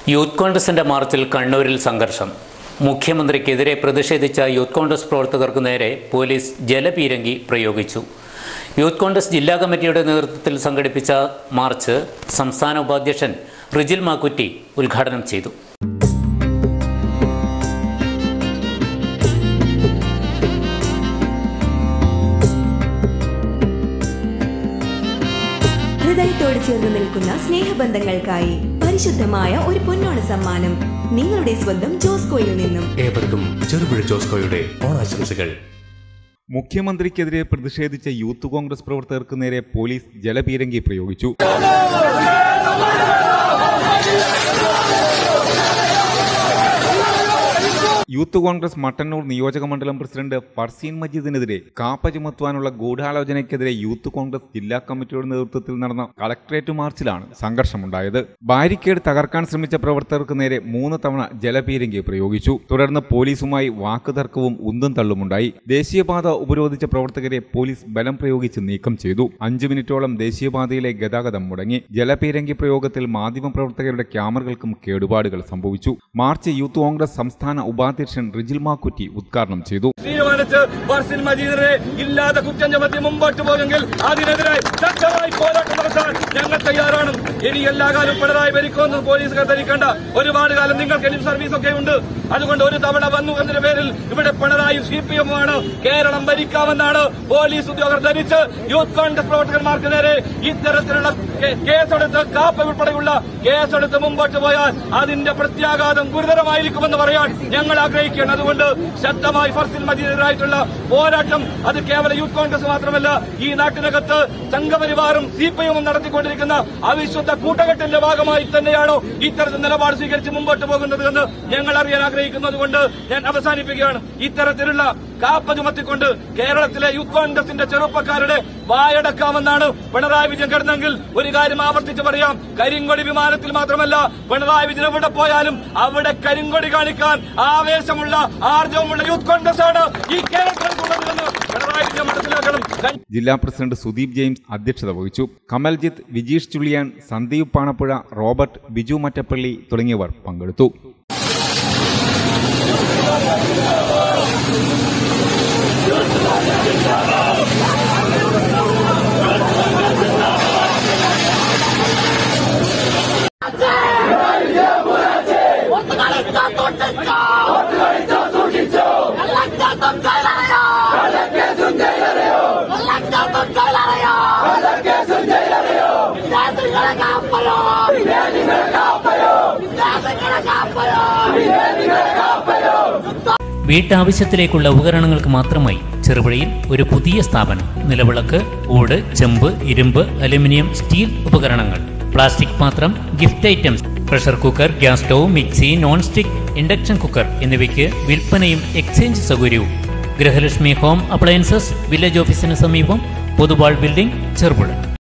youth കോൺഗ്രസിന്റെ മാർച്ചിൽ കണ്ണൂരിൽ സംഘർഷം മുഖ്യമന്ത്രിക്കെതിരെ പ്രതിഷേധിച്ച യൂത്ത് കോൺഗ്രസ് പ്രവർത്തകർക്ക് നേരെ പോലീസ് ജലപീരങ്കി പ്രയോഗിച്ചു യൂത്ത് കോൺഗ്രസ് ജില്ലാ കമ്മിറ്റിയുടെ നേതൃത്വത്തിൽ സംഘടിപ്പിച്ച മാർച്ച് സംസ്ഥാന ഉപാധ്യക്ഷൻ റിജിൽ മാക്കുറ്റി ഉദ്ഘാടനം ചെയ്തു ഹൃദയത്തോട് ചേർന്ന് നിൽക്കുന്ന സ്നേഹബന്ധങ്ങൾക്കായി പരിശുദ്ധമായ ഒരു പൊന്നോണ സമ്മാനം നിങ്ങളുടെ സ്വന്തം ജോസ്കോയിൽ നിന്നും ഏവർക്കും ചെറുപുഴ ജോസ്കോയുടെ ഓണാശംസകൾ മുഖ്യമന്ത്രിക്കെതിരെ പ്രതിഷേധിച്ച യൂത്ത് കോൺഗ്രസ് പ്രവർത്തകർക്ക് നേരെ പോലീസ് ജലപീരങ്കി പ്രയോഗിച്ചു യൂത്ത് കോൺഗ്രസ് മട്ടന്നൂർ നിയോജക മണ്ഡലം പ്രസിഡന്റ് ഫർസീൻ മജീദിനെതിരെ കാപ്പ ചുമത്തുവാനുള്ള ഗൂഢാലോചനയ്ക്കെതിരെ യൂത്ത് കോൺഗ്രസ് ജില്ലാ കമ്മിറ്റിയുടെ നേതൃത്വത്തിൽ നടന്ന കളക്ട്രേറ്റ് മാർച്ചിലാണ് സംഘർഷമുണ്ടായത് ബാരിക്കേഡ് തകർക്കാൻ ശ്രമിച്ച പ്രവർത്തകർക്ക് നേരെ മൂന്ന് തവണ ജലപീരങ്കി പ്രയോഗിച്ചു തുടർന്ന് പോലീസുമായി വാക്കുതർക്കവും ഉന്തും തള്ളുമുണ്ടായി ദേശീയപാത ഉപരോധിച്ച പ്രവർത്തകരെ പോലീസ് ബലം പ്രയോഗിച്ച് നീക്കം ചെയ്തു അഞ്ചു മിനിറ്റോളം ദേശീയപാതയിലെ ഗതാഗതം മുടങ്ങി ജലപീരങ്കി പ്രയോഗത്തിൽ മാധ്യമപ്രവർത്തകരുടെ ക്യാമറകൾക്കും കേടുപാടുകൾ സംഭവിച്ചു മാർച്ച് യൂത്ത് കോൺഗ്രസ് സംസ്ഥാന ഉപാധ്യക്ഷൻ റിജിൽ മാക്കുറ്റി ഉദ്ഘാടനം ചെയ്തു തീരുമാനിച്ച് ഫർസിൻ മജീദിനെ ഇല്ലാതെ കുറ്റം ചുമത്തി മുമ്പോട്ട് പോയെങ്കിൽ അതിനെതിരായി ശക്തമായി പോരാട്ടം നടത്താൻ ഞങ്ങൾ തയ്യാറാണ് ഇനി എല്ലാ കാലവും പിണറായി ഭരിക്കുമെന്ന് പോലീസുകാർ ധരിക്കേണ്ട ഒരുപാട് കാലം നിങ്ങൾക്ക് എലിം സർവീസ് ഒക്കെ ഉണ്ട് അതുകൊണ്ട് ഒരു തവണ വന്നു എന്നതിന്റെ പേരിൽ ഇവിടെ പിണറായി സി പി എമ്മുമാണ് കേരളം ഭരിക്കാമെന്നാണ് പോലീസ് ഉദ്യോഗസ്ഥർ ധരിച്ച് യൂത്ത് കോൺഗ്രസ് പ്രവർത്തകന്മാർക്ക് നേരെ ഇത്തരത്തിലുള്ള കേ- കേസെടുത്ത് കാപ്പ ഉൾപ്പെടെയുള്ള കേസെടുത്ത് മുമ്പോട്ട് പോയാൽ അതിന്റെ പ്രത്യാഘാതം ഗുരുതരമായിരിക്കുമെന്ന് പറയാൻ ഞങ്ങൾ ആഗ്രഹിക്കുകയാണ് അതുകൊണ്ട് ശക്തമായി ഫർസിൽ മജീദിനെതിരായിട്ടുള്ള പോരാട്ടം അത് കേവല യൂത്ത് കോൺഗ്രസ് മാത്രമല്ല ഈ നാട്ടിനകത്ത് സംഘപരിവാറും സി പി എമ്മും നടത്തിക്കൊണ്ടിരിക്കുന്ന അവിശുദ്ധ കൂട്ടകെട്ടിന്റെ ഭാഗമായി തന്നെയാണോ ഇത്തരത്തിൽ നിലപാട് സ്വീകരിച്ച് മുമ്പോട്ട് പോകുന്നത് എന്ന് ഞങ്ങൾ അറിയാൻ ആഗ്രഹിക്കുന്നത് കൊണ്ട് ഞാൻ അവസാനിപ്പിക്കുകയാണ് ഇത്തരത്തിലുള്ള കാപ്പ ചുമത്തിക്കൊണ്ട് കേരളത്തിലെ യൂത്ത് കോൺഗ്രസിന്റെ ചെറുപ്പക്കാരുടെ വായടക്കാമെന്നാണ് പിണറായി വിജയൻ കിടന്നെങ്കിൽ ഒരു കാര്യം ആവർത്തിച്ച് പറയാം കരിങ്കൊടി വിമാനത്തിൽ മാത്രമല്ല പിണറായി വിജയൻ എവിടെ പോയാലും അവിടെ കരിങ്കൊടി കാണിക്കാൻ ആവേശമുള്ള ആർജവമുള്ള യൂത്ത് കോൺഗ്രസ് ആണ് ഈ കേരളത്തിലുള്ളതെന്ന് പിണറായി വിജയൻ മനസ്സിലാക്കണം ജില്ലാ പ്രസിഡന്റ് സുദീപ് ജെയിംസ് അധ്യക്ഷത വഹിച്ചു കമൽജിത്ത് വിജീഷ് ചുള്ളിയാൻ സന്ദീപ് പാണപ്പുഴ റോബർട്ട് ബിജു മറ്റപ്പള്ളി തുടങ്ങിയവർ പങ്കെടുത്തു വീട്ടാവശ്യത്തിലേക്കുള്ള ഉപകരണങ്ങൾക്ക് മാത്രമായി ചെറുപുഴയിൽ ഒരു പുതിയ സ്ഥാപനം നിലവിളക്ക് ഓട് ചെമ്പ് ഇരുമ്പ് അലുമിനിയം സ്റ്റീൽ ഉപകരണങ്ങൾ പ്ലാസ്റ്റിക് പാത്രം gift items pressure cooker gas stove mixie non stick induction cooker എന്നിവയ്ക്ക് വിൽപ്പനയും എക്സ്ചേഞ്ച് സൗകര്യവും ഗൃഹലക്ഷ്മി ഹോം അപ്ലയൻസസ് വില്ലേജ് ഓഫീസിന് സമീപം പൊതുവാൾ ബിൽഡിംഗ് ചെറുപുഴ